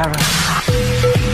terror.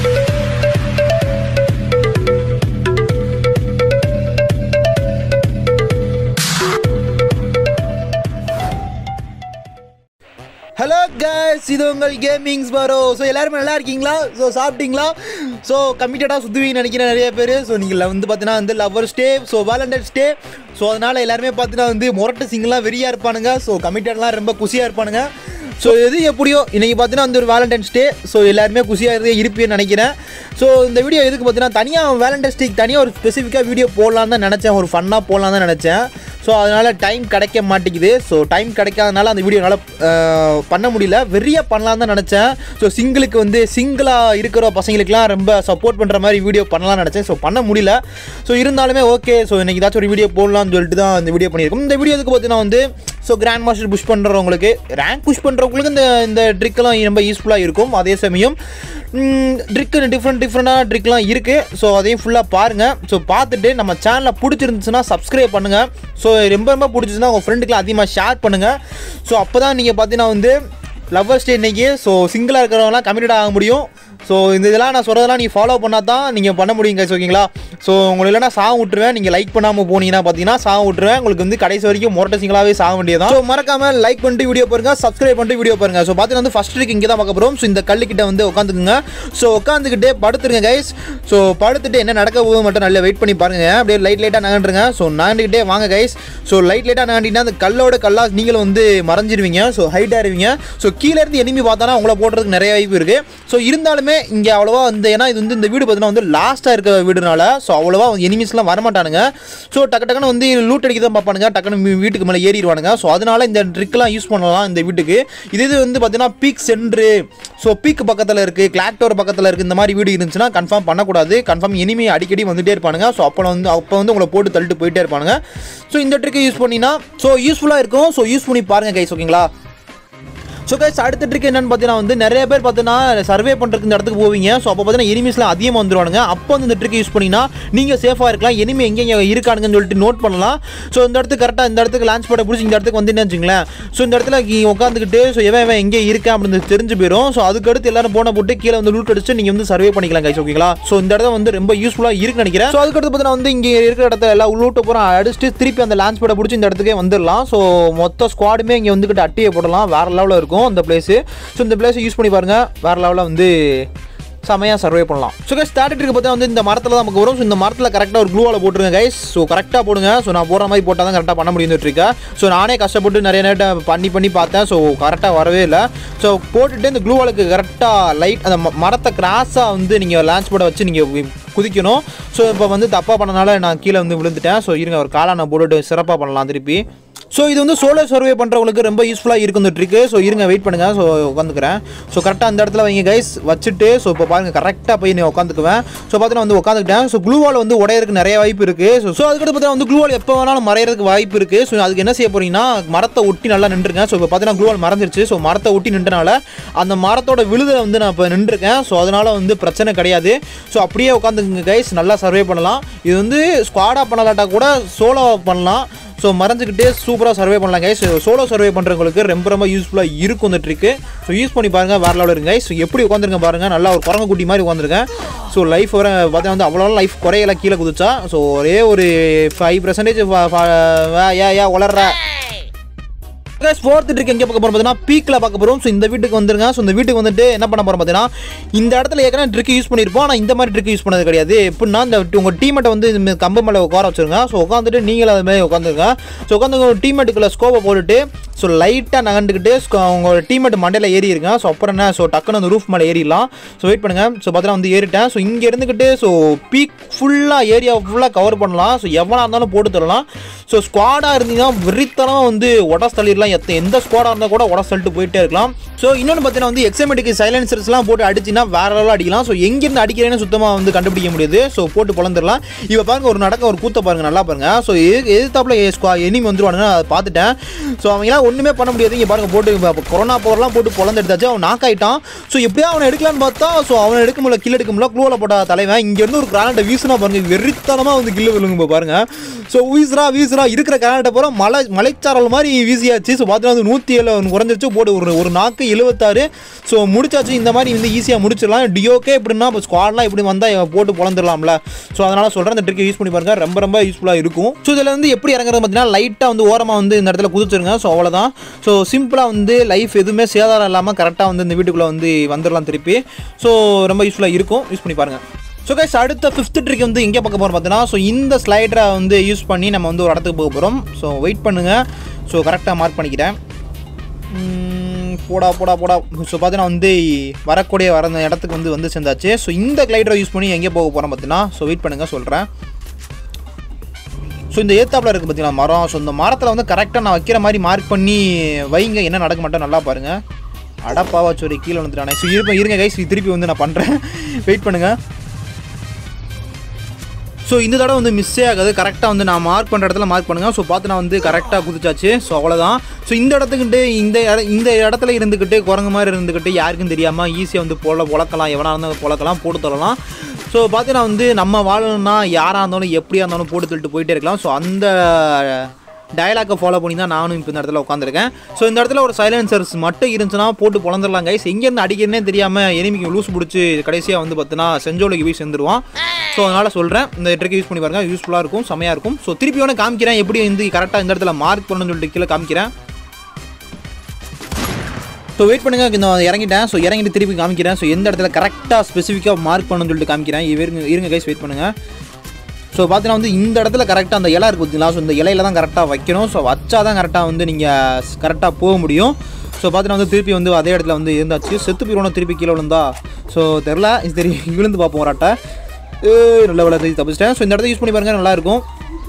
Hello guys இது உங்கள் gamings பரோ so எல்லாருமே நல்லா இருக்கீங்களா ஸோ சாப்பிட்டீங்களா ஸோ கமிட்டடாக சுற்றுவீங்கன்னு நினைக்கிறேன் நிறைய பேர் ஸோ நீங்கள் வந்து பார்த்தீங்கன்னா வந்து lovers day so Valentine's day so அதனால் எல்லாருமே பார்த்தீங்கன்னா வந்து முரட்டு சிங்கெலாம் வெறியாக இருப்பானுங்க ஸோ கமிட்டட்லாம் ரொம்ப குஷியாக இருப்பானுங்க ஸோ எது எப்படியோ இன்றைக்கி பார்த்தீங்கன்னா வந்து ஒரு வேலண்டைன்ஸ் டே ஸோ எல்லாருமே குஷியாக இருந்தே இருப்பேன்னு நினைக்கிறேன் ஸோ இந்த வீடியோ எதுக்கு பார்த்தீங்கன்னா தனியாக வேலண்டைன்ஸ் டேக்கு தனியாக ஒரு ஸ்பெசிஃபிக்காக வீடியோ போடலான்னு தான் நினச்சேன் ஒரு ஃபன்னாக போடலாம் தான் நினச்சேன் ஸோ அதனால் டைம் கிடைக்க மாட்டேங்குது ஸோ டைம் கிடைக்காதனால அந்த வீடியோ என்னால் பண்ண முடியல வெறியாக பண்ணலாம் தான் நினச்சேன் ஸோ சிங்கிளுக்கு வந்து சிங்கிளாக இருக்கிற பசங்களுக்குலாம் ரொம்ப சப்போர்ட் பண்ணுற மாதிரி வீடியோ பண்ணலாம்னு நினச்சேன் ஸோ பண்ண முடியல ஸோ இருந்தாலுமே ஓகே ஸோ இன்றைக்கி ஏதாச்சும் ஒரு வீடியோ போடலாம்னு சொல்லிட்டு தான் இந்த வீடியோ பண்ணியிருக்கோம் இந்த வீடியோ எதுக்கு பார்த்தீங்கன்னா வந்து ஸோ கிராண்ட் மாஸ்டர் புஷ் பண்ணுறவங்களுக்கு ரேங்க் புஷ் பண்ணுறவங்களுக்கு இந்த இந்த ட்ரிக்கெல்லாம் ரொம்ப யூஸ்ஃபுல்லாக இருக்கும் அதே சமயம் ட்ரிக்கு டிஃப்ரெண்ட் டிஃப்ரெண்ட்டான ட்ரிக்லாம் இருக்குது ஸோ அதையும் ஃபுல்லாக பாருங்கள் ஸோ பார்த்துட்டு நம்ம சேனலை பிடிச்சிருந்துச்சுன்னா சப்ஸ்கிரைப் பண்ணுங்கள் ஸோ ரொம்ப ரொம்ப பிடிச்சிருந்துச்சுன்னா உங்கள் ஃப்ரெண்டுக்குலாம் அதிகமாக ஷேர் பண்ணுங்கள் ஸோ அப்போ தான் நீங்கள் பார்த்தீங்கன்னா வந்து லவ்வர்ஸ் டே இன்னைக்கு ஸோ சிங்கிளாக இருக்கிறவங்களாம் கமிட்டட் ஆக முடியும் ஸோ இந்த இதெல்லாம் நான் சொல்கிறதெல்லாம் நீங்கள் ஃபாலோ பண்ணால் தான் நீங்கள் பண்ண முடியும் guys, ஓகேங்களா ஸோ உங்களை இல்லைனா சாக விட்டுருவேன் நீங்கள் லைக் பண்ணாமல் போனீங்கன்னா பார்த்தீங்கன்னா சாக விட்டுருவேன் உங்களுக்கு வந்து கடைசி வரைக்கும் மொரட்ட சிங்களாகவே சாக வேண்டியதான் ஸோ மறக்காமல் லைக் பண்ணிட்டு வீடியோ பாருங்க சப்ஸ்கிரைப் பண்ணிட்டு வீடியோ பாருங்க ஸோ பார்த்தீங்கன்னா வந்து ஃபஸ்ட் ட்ரிக் இங்கே தான் பார்க்க போகிறோம் ஸோ இந்த கல்லுக்கிட்ட வந்து உட்காந்துக்குங்க ஸோ உட்காந்துக்கிட்டே படுத்துருங்க கைஸ் ஸோ படுத்துட்டு என்ன நடக்க போகுது மட்டும் நல்லா வெயிட் பண்ணி பாருங்க அப்படியே லைட் லைட்டாக நகண்டுருங்க ஸோ நகண்டுக்கிட்டே வாங்க கைஸ் ஸோ லைட் லைட்டாக நகண்டிங்கன்னா அந்த கல்லோட கல்லா நீங்களும் வந்து மறைஞ்சிருவீங்க ஸோ ஹைட்டாக இருவீங்க ஸோ கீழே இருந்து எனிமி பார்த்தானா உங்களை போடுறதுக்கு நிறைய வாய்ப்பு இருக்குது ஸோ இருந்தாலுமே இங்கே அவ்வளோவா வந்து ஏன்னா இது வந்து இந்த வீடு பார்த்தீங்கன்னா வந்து லாஸ்ட்டாக இருக்க வீடுனால ஸோ அவ்வளோவா எனிமிஸ்லாம் வரமாட்டானுங்க ஸோ டக்கு டக்குன்னு வந்து லூட் அடிக்க தான் பார்ப்பானுங்க டக்குன்னு வீ- வீட்டுக்கு மேலே ஏறிடுவானுங்க ஸோ அதனால இந்த ட்ரிக்லாம் யூஸ் பண்ணலாம் இந்த வீட்டுக்கு இது இது வந்து பார்த்தீங்கன்னா பீக் சென்ட்ரு ஸோ பீக் பக்கத்தில் இருக்குது கிளாக்டோர் பக்கத்தில் இருக்குது இந்த மாதிரி வீடு இருந்துச்சுன்னா கன்ஃபார்ம் பண்ணக்கூடாது கன்ஃபார்ம் இனிமே அடிக்கடி வந்துட்டே இருப்பானுங்க ஸோ அப்போ வந்து அப்போ வந்து உங்களை போட்டு தள்ளிட்டு போயிட்டே இருப்பானுங்க ஸோ இந்த ட்ரிக்கை யூஸ் பண்ணினா ஸோ யூஸ்ஃபுல்லாக இருக்கும் ஸோ யூஸ் பண்ணி பாருங்க கைஸ் ஓகேங்களா ஸோ கைஸ் அடுத்த ட்ரிக் என்னன்னு பார்த்தீங்கன்னா வந்து நிறைய பேர் பார்த்தீங்கன்னா சர்வே பண்ணுறதுக்கு இந்த இடத்துக்கு போவீங்க ஸோ அப்போ பார்த்தீங்கன்னா எனிமீஸ்லாம் அதிகமாக வந்துருவானுங்க அப்போ வந்து இந்த ட்ரிக் யூஸ் பண்ணினா நீங்கள் சேஃபாக இருக்கலாம் எனிமி எங்கெங்க இருக்கானுங்கன்னு சொல்லிட்டு நோட் பண்ணலாம் ஸோ இந்த இடத்துக்கு கரெக்டாக இந்த இடத்துக்கு லான்ச் பண்ண பிடிச்சி இந்த இடத்துக்கு வந்து வச்சுங்களேன் ஸோ இந்த இடத்துல நீ உட்காந்துக்கிட்டு ஸோ எவன் எவன் எங்கே இருக்கேன் அப்படின்னு தெரிஞ்சு போயிடும் ஸோ அதுக்கடுத்து எல்லாரும் போன போட்டு கீழே வந்து லூட் அடிச்சு நீங்கள் வந்து சர்வே பண்ணிக்கலாம் கைஸ் ஓகேங்களா ஸோ இந்த இடத்துல வந்து ரொம்ப யூஸ்ஃபுல்லாக இருக்குன்னு நினைக்கிறேன் ஸோ அதுக்கடுத்து பார்த்தீங்கன்னா வந்து இங்கே இருக்கிற இடத்துல எல்லாம் லூட்டை பூரா அடிச்சுட்டு திருப்பி அந்த லான்ச் பேடை பிடிச்சி இந்த இடத்துக்கே வந்துடலாம் ஸோ மொத்த ஸ்குவாடுமே இங்கே வந்துக்கிட்டு அட்டியை போடலாம் வேறு லெவலில் இருக்கும் அந்த பிளேஸு ஸோ இந்த பிளேஸை யூஸ் பண்ணி பாருங்கள் வேறு லெவலில் வந்து செமையாக சர்வே பண்ணலாம் ஸோ கைஸ் ஸ்டார்ட் இருக்கு பார்த்தா வந்து இந்த மரத்தில் தான் நமக்கு வரும் ஸோ இந்த மரத்தில் கரெக்டாக ஒரு க்ளூவால் போட்டுருங்க கைஸ் ஸோ கரெக்டாக போடுங்க ஸோ நான் போடுற மாதிரி போட்டால் தான் கரெக்டாக பண்ண முடியும் இருக்கேன் ஸோ நானே கஷ்டப்பட்டு நிறைய நேரம் பண்ணி பண்ணி பார்த்தேன் ஸோ கரெக்டாக வரவே இல்லை ஸோ போட்டுட்டு இந்த க்ளூவாலுக்கு கரெக்டாக லைட் அந்த ம- மரத்தை கிராஸாக வந்து நீங்கள் லான்ச் போட வச்சு நீங்கள் குதிக்கணும் ஸோ இப்போ வந்து தப்பாக பண்ணனால நான் கீழே வந்து விழுந்துட்டேன் ஸோ இருங்க ஒரு காலான போட்டுட்டு சிறப்பாக பண்ணலாம் திருப்பி ஸோ இது வந்து சோலோ சர்வே பண்ணுறவங்களுக்கு ரொம்ப யூஸ்ஃபுல்லாக இருக்கும் இந்த ட்ரிக்கு ஸோ இருங்க வெயிட் பண்ணுங்கள் ஸோ உட்காந்துக்கிறேன் ஸோ கரெக்டாக அந்த இடத்துல வைங்க கைஸ் வச்சுட்டு ஸோ இப்போ பாருங்கள் கரெக்டாக போய் நீ உட்காந்துக்குவேன் ஸோ பார்த்தீங்கன்னா வந்து உட்காந்துக்கிட்டேன் ஸோ க்ளூவால் வந்து உடையறதுக்கு நிறைய வாய்ப்பு இருக்குது ஸோ ஸோ அதுக்கடுத்து பார்த்தீங்கன்னா வந்து க்ளூவால் எப்போ வேணாலும் மறையிறதுக்கு வாய்ப்பு இருக்குது ஸோ அதுக்கு என்ன செய்ய போறீங்கன்னா மரத்தை ஒட்டி நல்லா நின்றுருங்க ஸோ இப்போ பார்த்தீங்கன்னா க்ளூவால் மறந்துருச்சு ஸோ மரத்தை ஒட்டி நின்றனால அந்த மரத்தோட விழுதில் வந்து நான் இப்போ நின்றுருக்கேன் ஸோ அதனால் வந்து பிரச்சனை கிடையாது ஸோ அப்படியே உட்காந்துக்குங்க கைஸ் நல்லா சர்வே பண்ணலாம் இது வந்து ஸ்குவாடாக பண்ணலாட்டா கூட சோலோ பண்ணலாம் ஸோ மறைஞ்சிக்கிட்டே சூப்பராக சர்வே பண்ணலாம் கைஸ் சோலோ சர்வே பண்ணுறவங்களுக்கு ரொம்ப ரொம்ப யூஸ்ஃபுல்லாக இருக்கும் இந்த ட்ரிக்கு ஸோ யூஸ் பண்ணி பாருங்கள் வேறு லெவலில் இருங்க ஸோ எப்படி உட்காந்துருங்க பாருங்கள் நல்லா ஒரு குரங்கு குட்டி மாதிரி உட்காந்துருக்கேன் ஸோ லைஃப் வர பார்த்தா வந்து அவ்வளோ லைஃப் குறையல கீழே குதிச்சா ஸோ ஒரே ஒரு ஃபைவ் பர்சன்டேஜ் ஏ ஏ வளர்ற கைஸ் ஃபோர்த் ட்ரிக் எங்கே பார்க்க போகிறோம் பார்த்தீங்கன்னா பீக்கில் பார்க்க போகிறோம் ஸோ இந்த வீட்டுக்கு வந்துருங்க ஸோ இந்த வீட்டுக்கு வந்துட்டு என்ன பண்ண போகிறோம் பார்த்தீங்கன்னா இந்த இடத்துல ஏற்கனவே ட்ரிக் யூஸ் பண்ணியிருப்போம் ஆனால் இந்த மாதிரி ட்ரிக் யூஸ் பண்ணது கிடையாது எப்படின்னா இந்த உங்கள் டீமேட்டை வந்து இந்த கம்பு மேலே உட்கார வச்சுருங்க ஸோ உட்காந்துட்டு நீங்களும் அது மாதிரி உட்காந்துருங்க ஸோ உட்காந்து உங்கள் டீமேட்டுக்குள்ள ஸ்கோப்பை போட்டுட்டு ஸோ லைட்டாக நகண்டுக்கிட்டு ஸ்கோ- உங்களோட டீமேட் மண்டையில் ஏறி இருங்க ஸோ அப்புறம் என்ன ஸோ டக்குன்னு அந்த ரூஃப் மேலே ஏறிடலாம் ஸோ வெயிட் பண்ணுங்கள் ஸோ பார்த்தீங்கன்னா வந்து ஏறிட்டேன் ஸோ இங்கே இருந்துக்கிட்டு ஸோ பீக் ஃபுல்லாக ஏரியா ஃபுல்லாக கவர் பண்ணலாம் ஸோ எவ்வளோ இருந்தாலும் போட்டு தரலாம் ஸோ ஸ்குவாடாக இருந்தீங்கன்னா வெறித்தனமாக வந்து உடஸ் தள்ளிடலாம் எத்த எந்த ஸ்குவாடாக இருந்தால் கூட உடஸ் தள்ளிட்டு போயிட்டே இருக்கலாம் ஸோ இன்னொன்று பார்த்தீங்கன்னா வந்து எக்ஸமெட்டிக் சைலன்சர்ஸ்லாம் போட்டு அடிச்சின்னா வேற லெவலில் அடிக்கலாம் ஸோ எங்கேருந்து அடிக்கிறேன்னு சுத்தமாக வந்து கண்டுபிடிக்க முடியாது ஸோ போட்டு பொழந்துடலாம் இப்போ பாருங்க ஒரு நடக்க ஒரு கூத்த பாருங்க நல்லா பாருங்க ஸோ எது எதிர்த்தாப்புல ஸ்குவா எனிமி வந்துருவானுங்க அதை பார்த்துட்டேன் ஸோ அவங்களாம் ஒன்றுமே பண்ண முடியாது இங்கே பாருங்க போட்டு இப்போ கொரோனா பவர்லாம் போட்டு பொழந்து எடுத்தாச்சு அவன் நாக் ஆயிட்டான் ஸோ எப்படியா அவனை எடுக்கலான்னு பார்த்தா ஸோ அவனை எடுக்க முடியல கில் எடுக்க முடியல க்ளூவில் போட்ட தலைவன் இங்கேருந்து ஒரு கிரானட்டை வீசுனா பாருங்க வெறித்தனமாக வந்து கில்லு விழுங்க இப்போ பாருங்க ஸோ வீசுறா வீசுறா இருக்கிற கிரானட்டை பூரா மலை மலைச்சாரல் மாதிரி வீசியாச்சு ஸோ பார்த்தீங்கன்னா வந்து நூற்றி ஏழு குறைஞ்சிருச்சு போட்டு ஒரு ஒரு நாக்கு எழுபத்தாறு ஸோ முடிச்சாச்சு இந்த மாதிரி வந்து ஈஸியாக முடிச்சிடலாம் டியோக்கே எப்படின்னா இப்போ ஸ்குவாட்லாம் இப்படி வந்தால் போட்டு பொழந்துடலாம்ல ஸோ அதனால் சொல்கிறேன் இந்த ட்ரிக்கை யூஸ் பண்ணி பாருங்க ரொம்ப ரொம்ப யூஸ்ஃபுல்லாக இருக்கும் ஸோ இதில் வந்து எப்படி இறங்குறது பார்த்தீங்கன்னா லைட்டாக வந்து ஓரமாக வந்து இந்த இடத்துல குதிச்சிருங்க ஸோ அவ்வளோதான் ஸோ சிம்பிளாக வந்து லைஃப் எதுவுமே சேதாரம் இல்லாமல் கரெக்டாக வந்து இந்த வீட்டுக்குள்ளே வந்து வந்துடலாம் திருப்பி ஸோ ரொம்ப யூஸ்ஃபுல்லாக இருக்கும் யூஸ் பண்ணி பாருங்கள் ஸோ கைஸ் அடுத்த ஃபிஃப்த் ட்ரிக் வந்து எங்கே பார்க்க போகிறோம் பார்த்தீங்கன்னா ஸோ இந்த ஸ்லைடரை வந்து யூஸ் பண்ணி நம்ம வந்து ஒரு இடத்துக்கு போக போகிறோம் ஸோ வெயிட் பண்ணுங்கள் ஸோ கரெக்டாக மார்க் பண்ணிக்கிறேன் உம், போடா போடா போடா ஸோ பார்த்தீங்கன்னா வந்து வரக்கூடிய வர அந்த இடத்துக்கு வந்து வந்து சேர்ந்தாச்சு ஸோ இந்த கிளைடரை யூஸ் பண்ணி எங்கே போக போகிறோம் பார்த்தீங்கன்னா ஸோ வெயிட் பண்ணுங்கள் சொல்கிறேன் ஸோ இந்த ஏத்தாப்பில் இருக்குது பார்த்தீங்களா மரம் ஸோ இந்த மரத்தில் வந்து கரெக்டாக நான் வைக்கிற மாதிரி மார்க் பண்ணி வைங்க என்ன நடக்க மாட்டோம் நல்லா பாருங்கள் அடப்பாவா சோரி கீழே வந்துட்டானே ஸோ இருப்பேன் இருங்க கைஸ் திருப்பி வந்து நான் பண்ணுறேன் வெயிட் பண்ணுங்கள் ஸோ இந்த தடவை வந்து மிஸ்ஸே ஆகாது கரெக்டாக வந்து நான் மார்க் பண்ணுற இடத்துல மார்க் பண்ணுங்கள் ஸோ பார்த்து நான் வந்து கரெக்டாக குதிச்சாச்சு ஸோ அவ்வளோதான் ஸோ இந்த இடத்துக்கிட்டு இந்த இட- இந்த இடத்துல இருந்துக்கிட்டு குரங்கு மாதிரி இருந்துக்கிட்டு யாருக்கும் தெரியாமல் ஈஸியாக வந்து பொல பொழக்கலாம் எவனாக இருந்தாலும் பொழக்கலாம் போட்டு தரலாம் ஸோ பார்த்தீங்கன்னா வந்து நம்ம வாழணும்னா யாராக இருந்தாலும் எப்படியா இருந்தாலும் போட்டு தள்ளிட்டு போயிட்டே இருக்கலாம் ஸோ அந்த டயலாக்கை ஃபாலோ பண்ணி தான் நானும் இப்போ இந்த இடத்துல உட்காந்துருக்கேன் ஸோ இந்த இடத்துல ஒரு சைலன்சர்ஸ் மட்டும் இருந்துச்சுன்னா போட்டு பொழந்துடலாம் கைஸ் எங்கேருந்து அடிக்கிறனே தெரியாமல் எனிமிக்கு லூஸ் பிடிச்சி கடைசியாக வந்து பார்த்தீங்கன்னா செஞ்சோலைக்கு போய் சேர்ந்துருவான் ஸோ அதனால் சொல்கிறேன் இந்த ட்ரிக் யூஸ் பண்ணி பாருங்க யூஸ்ஃபுல்லாக இருக்கும் செமையாக இருக்கும் ஸோ திருப்பி வேணா காமிக்கிறேன் எப்படி வந்து கரெக்டாக இந்த இடத்துல மார்க் பண்ணணும்னு சொல்லிட்டு கீழே காமிக்கிறேன் ஸோ வெயிட் பண்ணுங்க இந்த இறங்கிட்டேன் ஸோ இறங்கிட்டு திருப்பி காமிக்கிறேன் ஸோ எந்த இடத்துல கரெக்டாக ஸ்பெசிஃபிக்காக மார்க் பண்ணணும்னு சொல்லிட்டு காமிக்கிறேன் இருங்க இருங்க கைஸ் வெயிட் பண்ணுங்கள் ஸோ பார்த்தீங்கன்னா வந்து இந்த இடத்துல கரெக்டாக அந்த இலை இருக்குது பார்த்தீங்களா ஸோ இந்த இலையில தான் கரெக்டாக வைக்கணும் ஸோ வச்சா தான் கரெக்டாக வந்து நீங்கள் கரெக்டாக போக முடியும் ஸோ பார்த்தீங்கன்னா வந்து திருப்பி வந்து அதே இடத்துல வந்து இருந்தாச்சு செத்து போயிடணும் திருப்பி கீழே விழுந்தா ஸோ தெரில இது தெரியும் விழுந்து பார்ப்போம் ஒரு அட்டை ஏய், நல்ல வேலை தப்பிச்சிட்டேன் ஸோ இந்த இடத்த யூஸ் பண்ணி பாருங்க நல்லா இருக்கும்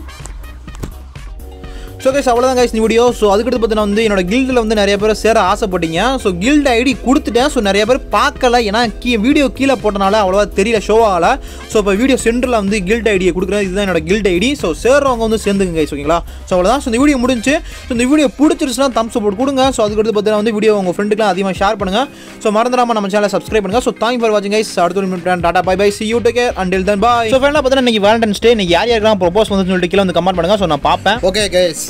ஸோ கைஸ் அவ்வளோதான் கைஸ் இந்த வீடியோ ஸோ அதுக்கடுத்து பார்த்தீங்கன்னா வந்து என்னோட கில்டில் வந்து நிறைய பேர் சேர ஆசைப்பட்டீங்க ஸோ கில்ட் ஐடி கொடுத்துட்டேன் ஸோ நிறைய பேர் பார்க்கல ஏன்னா கீ வீடியோ கீழே போட்டனால அவ்வளோவா தெரியல ஷோ ஆகல ஸோ இப்போ வீடியோ சென்டரில் வந்து கில்ட் ஐடியை கொடுக்குறேன் இதுதான் என்னோட கில்ட் ஐடி ஸோ சேர்றவங்க வந்து சேர்ந்துங்க கைஸ் ஓகேங்களா ஸோ அவ்வளோதான் ஸோ இந்த வீடியோ முடிஞ்சு ஸோ இந்த வீடியோ பிடிச்சிருச்சுன்னா தம்ஸ் சப்போர்ட் கொடுங்க ஸோ அதுக்கடுத்து பார்த்தீங்கன்னா வந்து வீடியோ உங்கள் ஃப்ரெண்டுக்குலாம் அதிகமாக ஷேர் பண்ணுங்கள் ஸோ மறந்துடாம நம்ம சேனலை சப்ஸ்கிரைப் பண்ணுங்க ஸோ தேங்க் ஃபார் வாட்சிங் கைஸ் அடுத்த ஒரு tata bye bye see you take care until then bye so ஃபைனலாக பார்த்தீங்கன்னா இன்னைக்கு வேலண்டைன்ஸ் டே இன்னைக்கு யார் யாருக்கெல்லாம் ப்ரோபோஸ் வந்து சொல்லிட்டு கீழே வந்து கமெண்ட் பண்ணுங்க ஸோ நான் பார்ப்பேன் ஓகே கைஸ்